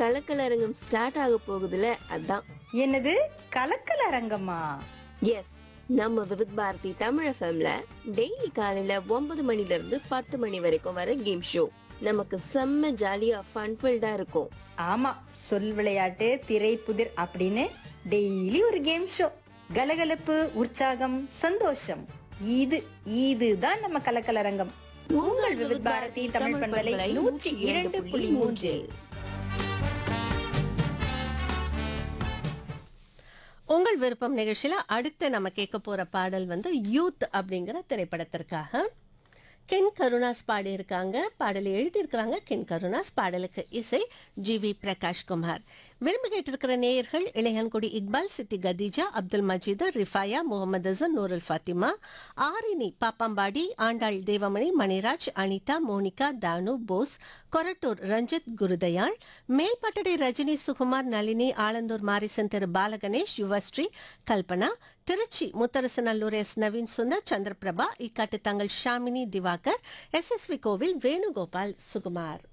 கலக்கலரங்கம் start ஆக போகுதுல அதான் என்னது கலக்கல் அரங்கமா எஸ் நம்ம விவித் பாரதி தமிழ் எஃப்எம்ல டெய்லி காலையில ஒன்பது மணில இருந்து பத்து மணி வரைக்கும் வர கேம் ஷோ நமக்கு செம்ம ஜாலியா ஃபன்ஃபில்டா இருக்கும் ஆமா சொல் விளையாட்டு திரை புதிர் அப்படின்னு டெய்லி ஒரு கேம் ஷோ கலகலப்பு உற்சாகம் சந்தோஷம் இது இதுதான் நம்ம கலக்கல் அரங்கம் உங்கள் விவித் பாரதி தமிழ் பண்பலை நூற்றி இரண்டு புள்ளி மூன்றில் உங்கள் விருப்பம் நிகழ்ச்சியில அடுத்து நம்ம கேட்க போற பாடல் வந்து யூத் அப்படிங்கிற திரைப்படத்திற்காக கென் கருணாஸ் பாடியிருக்காங்க பாடலை எழுதியிருக்கிறாங்க கென் கருணாஸ் பாடலுக்கு இசை ஜி வி பிரகாஷ் குமார் விரும்பி கேட்டிருக்கிற நேயர்கள் இளையன்குடி இக்பால் சித்தி கதீஜா அப்துல் மஜீது ரிஃபாயா முகமது அசன் நூருல் ஃபாத்திமா ஆரினி பாப்பம்பாடி ஆண்டாள் தேவமணி மணிராஜ் அனிதா மோனிகா தானு போஸ் கொரட்டூர் ரஞ்சித் குருதயாள் மேல்பட்டடை ரஜினி சுகுமார் நளினி ஆலந்தூர் மாரிசன் திரு பாலகணேஷ் யுவஸ்ரீ கல்பனா திருச்சி முத்தரசநல்லூர் எஸ் நவீன் சுந்தர் சந்திரபிரபா இக்காட்டு தங்கள் Shamini Diwakar S S V கோவில் வேணுகோபால் சுகுமார்